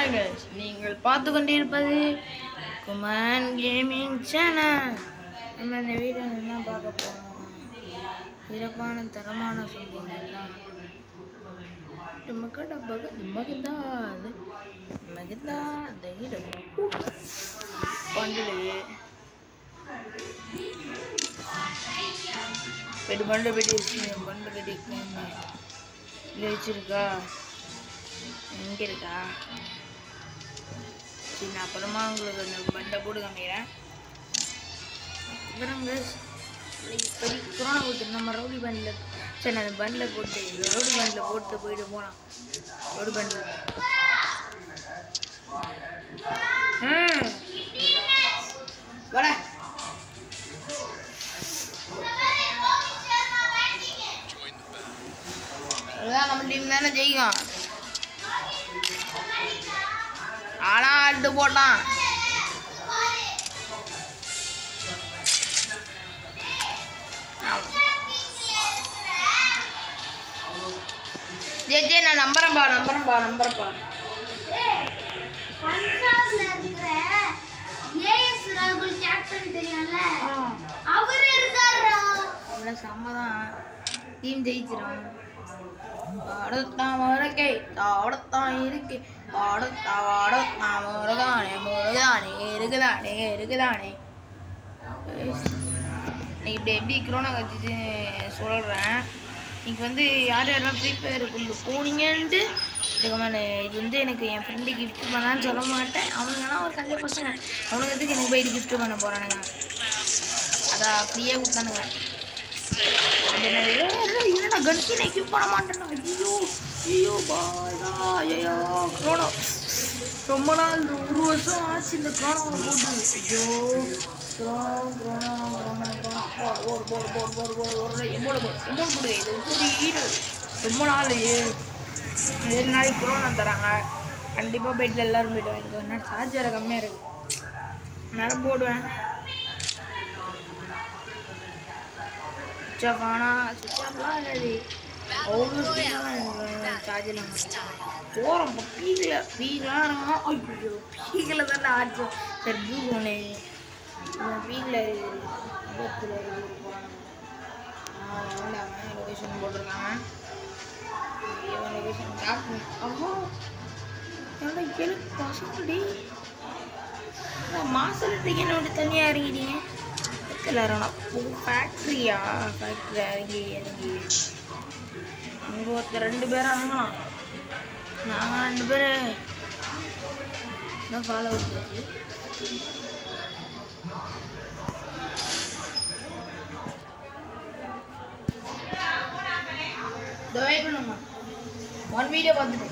Hi guys நீங்கள் பார்த்து கொண்டிருப்பது குமான் கேமிங் சேனல் நம்ம இந்த வீடியோ என்ன பார்க்க போகிறோம் சிறப்பான தரமான சொல்லிங்கெல்லாம் நமக்கு டப்பாக்கு நமக்கு தான் அது நமக்கு தான் அந்த வீடு பண்டில் பெட்டு பண்டு பெட்டி வச்சுருங்க பண்டு பெட்டி இல்லை வச்சிருக்கா எங்கே இருக்கா சரி நான் அப்புறமா உங்களுக்கு அந்த பண்டை போட்டு காமிக்கிறேன் அப்புறம் guys, இப்படி கொரோனா போட்டு நம்ம ரவுடி பண்டில் சரி நான் அந்த பண்டில் போட்டு ரவுடி பண்டில் போட்டு போயிட்டு போகலாம் ரவுடி பண்டில் ம் வர அதுதான் நம்ம டீம் தானே ஜெயிக்கும் ஆனா அட்டு போட்டான் ஜே ஜே நான் நம்புறேன்பா நம்புறேன்பா நம்புறேன்பா பஞ்சாப்ல இருக்கிற ஏஎஸ் ராகுல் கேப்டன் தெரியும்ல அவர் இருக்காரா அவ்வளோ செம்மதான் டீம் ஜெயிச்சிடும் ஆடத்தான் முருகை ஆடத்தான் இருக்கு ஆடத்தா ஆடத்தான் முருகானே முருகானே இருக்குதானே இருக்குதானே நீ இப்படி எப்படி கொரோனா கட்சிச்சு சொல்கிறேன் இன்னைக்கு வந்து யார் யாரெல்லாம் ஃப்ரீ ஃபயருக்குள்ள போனீங்கன்ட்டு இதுக்கு இது வந்து எனக்கு என் ஃப்ரெண்டு கிஃப்ட் பண்ணான்னு சொல்ல மாட்டேன் அவனுங்கன்னா ஒரு கல்யாண பசங்க அவனுக்கு எதுக்கு எனக்கு போயிட்டு கிஃப்ட் பண்ண போகிறானுங்க அதான் ஃப்ரீயாக கொடுத்தானுங்க அது என்னது, ஏய், ஏய், என்னடா கன்சினை கிஃப்ட் பண்ண மாட்டேன் ஐயோ ஐயோ பாய்டா ஐயோ கொரோனா ரொம்ப நாள் இந்த ஒரு வருஷம் ஆச்சு இந்த கொரோனா போட்டு ஐயோ கொரோனா கொரோனா கொரோனா கொரோனா போடு போடு போடு போடு போடு போடு எம்மோட போடு எம்மோட போடு இது ஒரு ஈடு ரொம்ப நாள் ஏ- ஏழு நாளைக்கு கொரோனா தராங்க கண்டிப்பாக பெட்டில் எல்லாரும் போயிட்டு வாங்கிக்கோ என்ன சார்ஜர் கம்மியாக இருக்கு நேரம் போடுவேன் சுவிட்ச் ஆஃப் ஆனால் சுவிட்ச் ஆஃப்லாம் இல்லது அவ்வளோ ஸ்பீடாக சார்ஜில் போகிறோம் இப்போ பீக்கில் பீக்கெலாம் இருக்கும் ஐயோ பீக்கில் தானே ஆச்சு சரி ப்ளூ ஒன்று பீக்கில் இருபத்தில் லொக்கேஷன் போட்டிருக்காங்க லொக்கேஷன் டாப் அம்மா என்னடா ஏழு பசங்கடி மாசத்துக்கு என்ன விட்டு தனியாக இறங்கிட்டீங்க எல்லாரும் ஃபேக்ட்ரியா ஃபேக்ட்ரி இறங்கி இறங்கி அங்கே ஒருத்தர் ரெண்டு பேரும் இறங்கலாம் நாங்கள் ரெண்டு பேர் தான் ஃபாலோ பண்ணுறது வெயிட் பண்ணுங்க ஒன் வீடியோ பார்த்துட்டு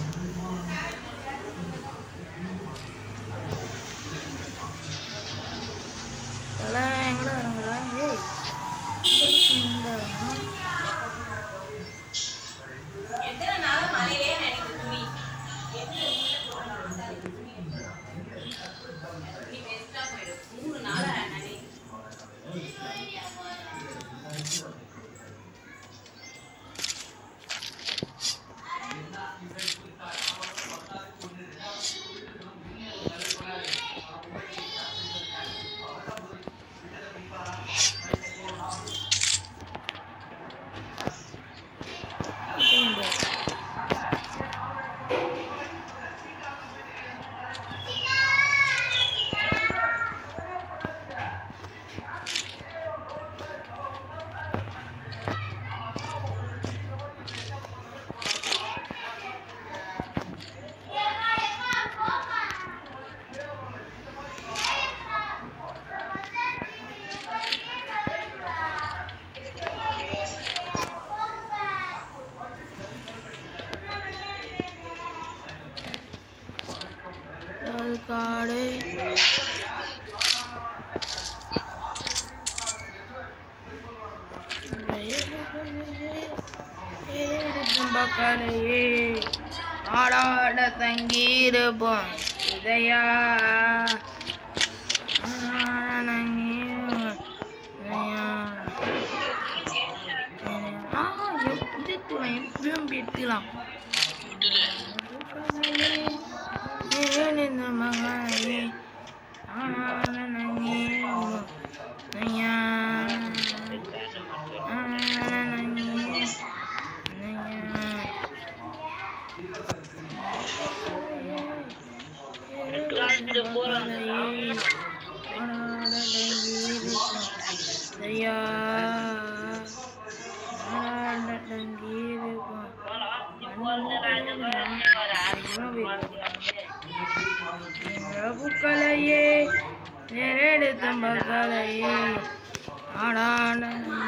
எல்லாம் எங்கடா இறங்குறா ஏய் எங்க இறங்குறா? இங்க. அது காடு பக்கலையே ஆடாட தங்கியிருப்போம் இதையா எப்படியும் எடுத்துக்கலாம் இந்த மகானே ஆனனனே நையா ஆனனனே நையா ஐயா புக்கலையே நேரேடு தம்பக்கலையே ஆடான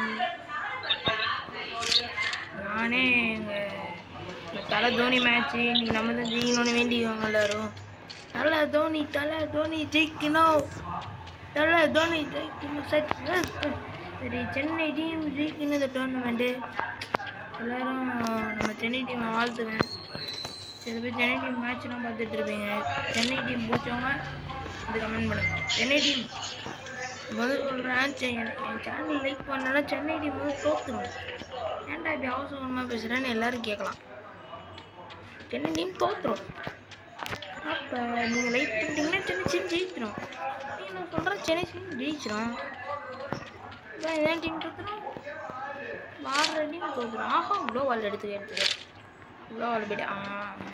நானே எங்க இந்த தலை தோனி மேட்ச்சு இன்னைக்கு நம்ம தான் ஜெயிக்கணும்னு வேண்டிக்குவாங்க எல்லாரும் தலை தோனி தலை தோனி ஜெயிக்கணும் தலை தோனி ஜெயிக்கணும் சரி சரி சென்னை டீம் ஜெயிக்கணும் இந்த டோர்னமெண்ட்டு எல்லாரும் நம்ம சென்னை டீமை வாழ்த்துவேன் சில பேர் சென்னை டீம் மேட்ச்லாம் பார்த்துட்டு இருப்பீங்க சென்னை டீம் பிடிச்சவங்க இது கமெண்ட் பண்ணுங்க சென்னை டீம் முதல் சொல்கிறேன் என் சேனல் லைக் பண்ணனா சென்னை டீம் வந்து தோத்துரும் ஏன்டா இப்படி அவசரமாக பேசுகிறேன்னு எல்லாரும் கேட்கலாம் சென்னை டீம் தோத்துரும் அப்போ நீங்கள் லைக் பண்ணிட்டீங்கன்னா சென்னை டீம் ஜெயிச்சிடும் நீ நான் சொல்கிறேன் சென்னை டீம் ஜெயிச்சிடும் இப்போ என்ன டீம் தோத்துரும் வாடுற டீம் தோத்துரும் ஆஹா இவ்வளோ வால் எடுத்து எடுத்துக்க இவ்வளோ வால் போய்ட்டு ஆ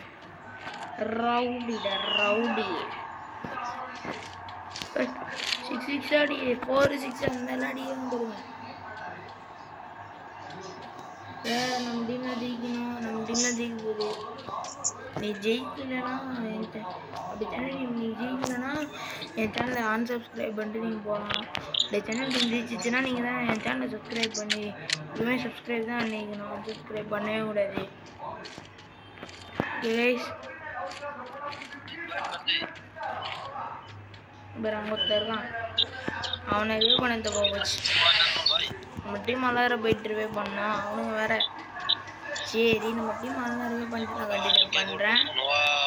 ரவுடிடா ரவுடி சிக்ஸ் சிக்ஸ் அடி ஃபோர் சிக்ஸ் அந்த அடி வந்துடுங்க வேற நம்ம டீம் தான் ஜெயிக்கணும் நம்ம டீம் தான் ஜெயிக்க போகுது நீ ஜெயிக்கலைன்னா என் cha- அப்படி சேனல் டீம் நீ ஜெயிக்கலைன்னா என் சேனலை அன்சப்ஸ்கிரைப் பண்ணிட்டு நீங்கள் போகலாம் இந்த சேனல் டீம் ஜெயிச்சிச்சுன்னா நீங்கள் தான் என் சேனலை சப்ஸ்கிரைப் பண்ணி எப்பவுமே சப்ஸ்கிரைப் தான் பண்ணிக்கணும் அன்சப்ஸ்கிரைப் பண்ணவே கூடாது கைஸ் வேற அங்கே ஒருத்தன் இருக்கான் அவனை ரிவே பண்ண போக போச்சு நம்ம டீம் எல்லாரும் போயிட்டு ரிவே பண்ணா அவனுங்க வேற சரி நம்ம டீம் எல்லாம் ரிவே பண்ணிட்டு நான் கண்டினியூ பண்ணுறேன்